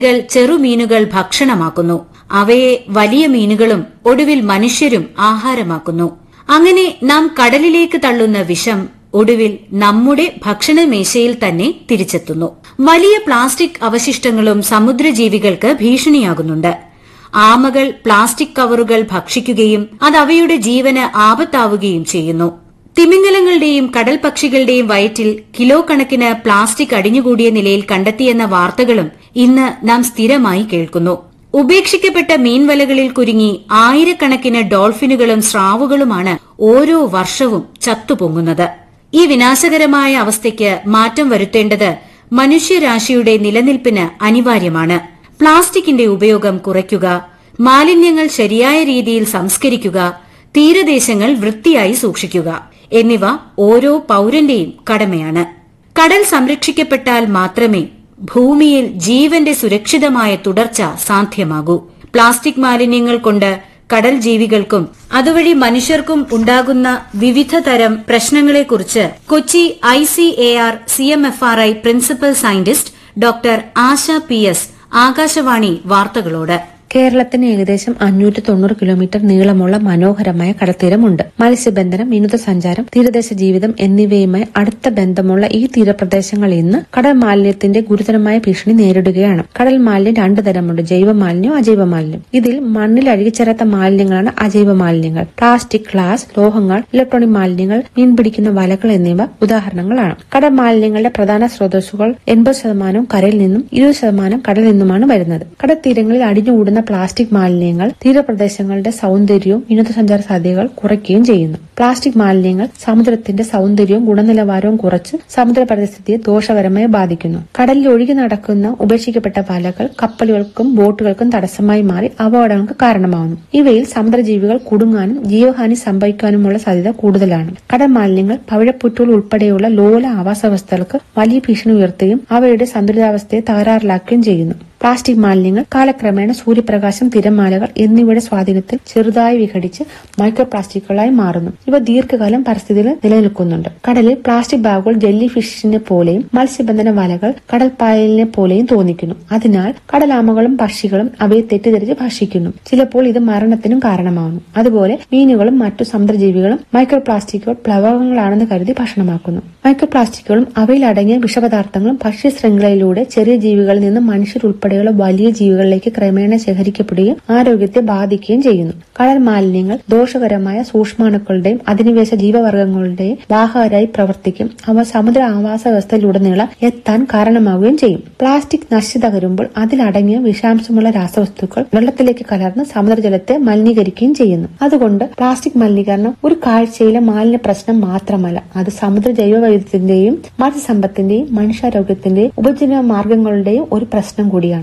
കൾ ചെറുമീനുകൾ ഭക്ഷണമാക്കുന്നു അവയെ വലിയ മീനുകളും ഒടുവിൽ മനുഷ്യരും ആഹാരമാക്കുന്നു അങ്ങനെ നാം കടലിലേക്ക് തള്ളുന്ന വിഷം ഒടുവിൽ നമ്മുടെ ഭക്ഷണമേശയിൽ തന്നെ തിരിച്ചെത്തുന്നു വലിയ പ്ലാസ്റ്റിക് അവശിഷ്ടങ്ങളും സമുദ്രജീവികൾക്ക് ഭീഷണിയാകുന്നുണ്ട് ആമകൾ പ്ലാസ്റ്റിക് കവറുകൾ ഭക്ഷിക്കുകയും അത് അവയുടെ ജീവന് ആപത്താവുകയും ചെയ്യുന്നു തിമിംഗലങ്ങളുടെയും കടൽ പക്ഷികളുടെയും വയറ്റിൽ കിലോ കണക്കിന് പ്ലാസ്റ്റിക് അടിഞ്ഞുകൂടിയ നിലയിൽ കണ്ടെത്തിയെന്ന വാർത്തകളും ഇന്ന് നാം സ്ഥിരമായി കേൾക്കുന്നു ഉപേക്ഷിക്കപ്പെട്ട മീൻവലകളിൽ കുരുങ്ങി ആയിരക്കണക്കിന് ഡോൾഫിനുകളും സ്രാവുകളുമാണ് ഓരോ വർഷവും ചത്തുപൊങ്ങുന്നത് ഈ വിനാശകരമായ അവസ്ഥയ്ക്ക് മാറ്റം വരുത്തേണ്ടത് മനുഷ്യരാശിയുടെ നിലനിൽപ്പിന് അനിവാര്യമാണ് പ്ലാസ്റ്റിക്കിന്റെ ഉപയോഗം കുറയ്ക്കുക മാലിന്യങ്ങൾ ശരിയായ രീതിയിൽ സംസ്കരിക്കുക തീരദേശങ്ങൾ വൃത്തിയായി സൂക്ഷിക്കുക എന്നിവ ഓരോ പൌരന്റെയും കടമയാണ് കടൽ സംരക്ഷിക്കപ്പെട്ടാൽ മാത്രമേ ഭൂമിയിൽ ജീവന്റെ സുരക്ഷിതമായ തുടർച്ച സാധ്യമാകൂ പ്ലാസ്റ്റിക് മാലിന്യങ്ങൾ കൊണ്ട് കടൽ ജീവികൾക്കും അതുവഴി മനുഷ്യർക്കും ഉണ്ടാകുന്ന വിവിധ തരം പ്രശ്നങ്ങളെക്കുറിച്ച് Kochi I C A R C M F R I principal scientist doctor Asha P S Akashvani വാർത്തകളോട് കേരളത്തിന് ഏകദേശം അഞ്ഞൂറ്റി തൊണ്ണൂറ് കിലോമീറ്റർ നീളമുള്ള മനോഹരമായ കടൽത്തീരമുണ്ട് മത്സ്യബന്ധനം വിനോദസഞ്ചാരം തീരദേശ ജീവിതം എന്നിവയുമായി അടുത്ത ബന്ധമുള്ള ഈ തീരപ്രദേശങ്ങൾ ഇന്ന് കടൽ മാലിന്യത്തിന്റെ ഗുരുതരമായ ഭീഷണി നേരിടുകയാണ് കടൽ മാലിന്യം രണ്ടു തരമുണ്ട് ജൈവ മാലിന്യം അജൈവ മാലിന്യം ഇതിൽ മണ്ണിൽ അഴുകിച്ചേരാത്ത മാലിന്യങ്ങളാണ് അജൈവ മാലിന്യങ്ങൾ പ്ലാസ്റ്റിക് ഗ്ലാസ് ലോഹങ്ങൾ ഇലക്ട്രോണിക് മാലിന്യങ്ങൾ മീൻ പിടിക്കുന്ന വലകൾ എന്നിവ ഉദാഹരണങ്ങളാണ് കടൽ മാലിന്യങ്ങളുടെ പ്രധാന സ്രോതസ്സുകൾ എൺപത് ശതമാനവും കരയിൽ നിന്നും ഇരുപത് ശതമാനം കടലിൽ നിന്നുമാണ് വരുന്നത് കടൽ തീരങ്ങളിൽ അടിഞ്ഞുകൂടുന്ന പ്ലാസ്റ്റിക് മാലിന്യങ്ങൾ തീരപ്രദേശങ്ങളുടെ സൗന്ദര്യവും വിനോദസഞ്ചാര സാധ്യതകൾ കുറയ്ക്കുകയും ചെയ്യുന്നു പ്ലാസ്റ്റിക് മാലിന്യങ്ങൾ സമുദ്രത്തിന്റെ സൗന്ദര്യവും ഗുണനിലവാരവും കുറച്ച് സമുദ്ര പരിസ്ഥിതിയെ ദോഷകരമായി ബാധിക്കുന്നു കടലിൽ ഒഴുകി നടക്കുന്ന ഉപേക്ഷിക്കപ്പെട്ട വലകൾ കപ്പലുകൾക്കും ബോട്ടുകൾക്കും തടസ്സമായി മാറി അപകടങ്ങൾക്ക് കാരണമാവുന്നു ഇവയിൽ സമുദ്രജീവികൾ കുടുങ്ങാനും ജീവഹാനി സംഭവിക്കാനുമുള്ള സാധ്യത കൂടുതലാണ് കടൽ മാലിന്യങ്ങൾ പവിഴപ്പുറ്റുകൾ ഉൾപ്പെടെയുള്ള ലോല ആവാസ വ്യവസ്ഥകൾക്ക് വലിയ ഭീഷണി ഉയർത്തുകയും അവയുടെ സന്തുലിതാവസ്ഥയെ തകരാറിലാക്കുകയും ചെയ്യുന്നു പ്ലാസ്റ്റിക് മാലിന്യങ്ങൾ കാലക്രമേണ സൂര്യപ്രകാശം തിരമാലകൾ എന്നിവയുടെ സ്വാധീനത്തിൽ ചെറുതായി വിഘടിച്ച് മൈക്രോ പ്ലാസ്റ്റിക്കുകളായി മാറുന്നു ഇവ ദീർഘകാലം പരിസ്ഥിതിയിൽ നിലനിൽക്കുന്നുണ്ട് കടലിൽ പ്ലാസ്റ്റിക് ബാഗുകൾ ജെല്ലി ഫിഷിനെ പോലെയും മത്സ്യബന്ധന വലകൾ കടൽ പായലിനെ പോലെയും തോന്നിക്കുന്നു അതിനാൽ കടലാമകളും പക്ഷികളും അവയെ തെറ്റിദ്ധരിച്ച് ഭക്ഷിക്കുന്നു ചിലപ്പോൾ ഇത് മരണത്തിനും കാരണമാകുന്നു അതുപോലെ മീനുകളും മറ്റു സമുദ്രജീവികളും മൈക്രോ പ്ലാസ്റ്റിക്കുകൾ പ്ലവകങ്ങളാണെന്ന് കരുതി ഭക്ഷണമാക്കുന്നു മൈക്രോ പ്ലാസ്റ്റിക്കുകളും അവയിൽ അടങ്ങിയ വിഷപദാർത്ഥങ്ങളും ഭക്ഷ്യ ശൃംഖലയിലൂടെ ചെറിയ ജീവികളിൽ നിന്ന് മനുഷ്യർ ഉൾപ്പെടെയുള്ള വലിയ ജീവികളിലേക്ക് ക്രമേണ ശേഖരിക്കപ്പെടുകയും ആരോഗ്യത്തെ ബാധിക്കുകയും ചെയ്യുന്നു കടൽ മാലിന്യങ്ങൾ ദോഷകരമായ സൂക്ഷ്മാണുക്കളുടെയും അധിനിവേശ ജീവവർഗങ്ങളുടെയും വാഹകരായി പ്രവർത്തിക്കും അവ സമുദ്ര ആവാസ വ്യവസ്ഥയിലുടനീളം എത്താൻ കാരണമാവുകയും ചെയ്യും പ്ലാസ്റ്റിക് നശിച്ചു തകരുമ്പോൾ അതിലടങ്ങിയ വിഷാംശമുള്ള രാസവസ്തുക്കൾ വെള്ളത്തിലേക്ക് കലർന്ന് സമുദ്രജലത്തെ മലിനീകരിക്കുകയും ചെയ്യുന്നു അതുകൊണ്ട് പ്ലാസ്റ്റിക് മലിനീകരണം ഒരു കാഴ്ചയിലെ മാലിന്യ പ്രശ്നം മാത്രമല്ല അത് സമുദ്ര ജൈവവൈവിധ്യത്തിന്റെയും മത്സ്യസമ്പത്തിന്റെയും മനുഷ്യാരോഗ്യത്തിന്റെയും ഉപജീവന മാർഗങ്ങളുടെയും ഒരു പ്രശ്നം കൂടിയാണ്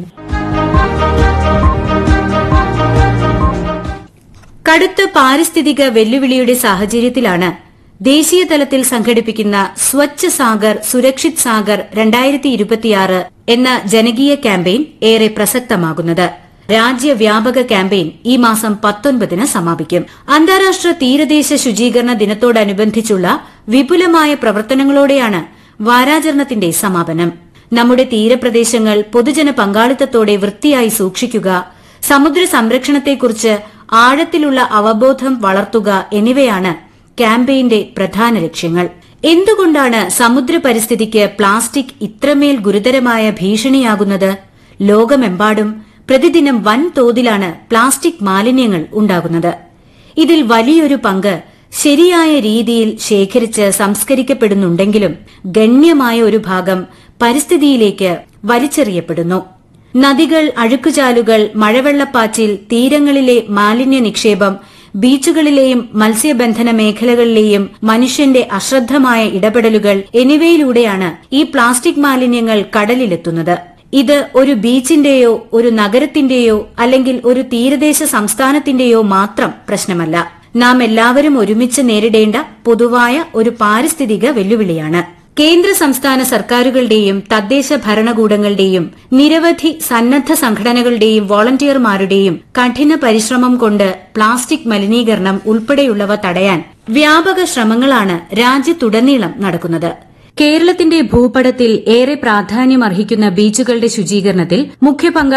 കടുത്ത പാരിസ്ഥിതിക വെല്ലുവിളിയുടെ സാഹചര്യത്തിലാണ് ദേശീയ തലത്തിൽ സംഘടിപ്പിക്കുന്ന സ്വച്ഛ് സാഗർ സുരക്ഷിത് സാഗർ രണ്ടായിരത്തി ഇരുപത്തിയാറ് എന്ന ജനകീയ ക്യാമ്പയിൻ ഏറെ പ്രസക്തമാകുന്നത് രാജ്യവ്യാപക ക്യാമ്പയിൻ ഈ മാസം പത്തൊൻപതിന് സമാപിക്കും അന്താരാഷ്ട്ര തീരദേശ ശുചീകരണ ദിനത്തോടനുബന്ധിച്ചുള്ള വിപുലമായ പ്രവർത്തനങ്ങളോടെയാണ് വാരാചരണത്തിന്റെ സമാപനം നമ്മുടെ തീരപ്രദേശങ്ങൾ പൊതുജന പങ്കാളിത്തത്തോടെ വൃത്തിയായി സൂക്ഷിക്കുക സമുദ്ര സംരക്ഷണത്തെക്കുറിച്ച് ആഴത്തിലുള്ള അവബോധം വളർത്തുക എന്നിവയാണ് ക്യാമ്പയിന്റെ പ്രധാന ലക്ഷ്യങ്ങൾ എന്തുകൊണ്ടാണ് സമുദ്ര പരിസ്ഥിതിക്ക് പ്ലാസ്റ്റിക് ഇത്രമേൽ ഗുരുതരമായ ഭീഷണിയാകുന്നത് ലോകമെമ്പാടും പ്രതിദിനം വൻതോതിലാണ് പ്ലാസ്റ്റിക് മാലിന്യങ്ങൾ ഉണ്ടാകുന്നത് ഇതിൽ വലിയൊരു പങ്ക് ശരിയായ രീതിയിൽ ശേഖരിച്ച് സംസ്കരിക്കപ്പെടുന്നുണ്ടെങ്കിലും ഗണ്യമായ ഒരു ഭാഗം പരിസ്ഥിതിയിലേക്ക് വലിച്ചെറിയപ്പെടുന്നു നദികൾ അഴുക്കുചാലുകൾ മഴവെള്ളപ്പാച്ചിൽ തീരങ്ങളിലെ മാലിന്യ നിക്ഷേപം ബീച്ചുകളിലെയും മത്സ്യബന്ധന മേഖലകളിലെയും മനുഷ്യന്റെ അശ്രദ്ധമായ ഇടപെടലുകൾ എന്നിവയിലൂടെയാണ് ഈ പ്ലാസ്റ്റിക് മാലിന്യങ്ങൾ കടലിലെത്തുന്നത് ഇത് ഒരു ബീച്ചിന്റെയോ ഒരു നഗരത്തിന്റെയോ അല്ലെങ്കിൽ ഒരു തീരദേശ സംസ്ഥാനത്തിന്റെയോ മാത്രം പ്രശ്നമല്ല നാം എല്ലാവരും ഒരുമിച്ച് നേരിടേണ്ട പൊതുവായ ഒരു പാരിസ്ഥിതിക വെല്ലുവിളിയാണ് കേന്ദ്ര സംസ്ഥാന സർക്കാരുകളുടെയും തദ്ദേശ ഭരണകൂടങ്ങളുടെയും നിരവധി സന്നദ്ധ സംഘടനകളുടെയും വോളണ്ടിയർമാരുടെയും കഠിന പരിശ്രമം കൊണ്ട് പ്ലാസ്റ്റിക് മലിനീകരണം ഉൾപ്പെടെയുള്ളവ തടയാൻ വ്യാപക ശ്രമങ്ങളാണ് രാജ്യത്തുടനീളം നടക്കുന്നത് കേരളത്തിന്റെ ഭൂപടത്തിൽ ഏറെ പ്രാധാന്യമർഹിക്കുന്ന ബീച്ചുകളുടെ ശുചീകരണത്തിൽ മുഖ്യ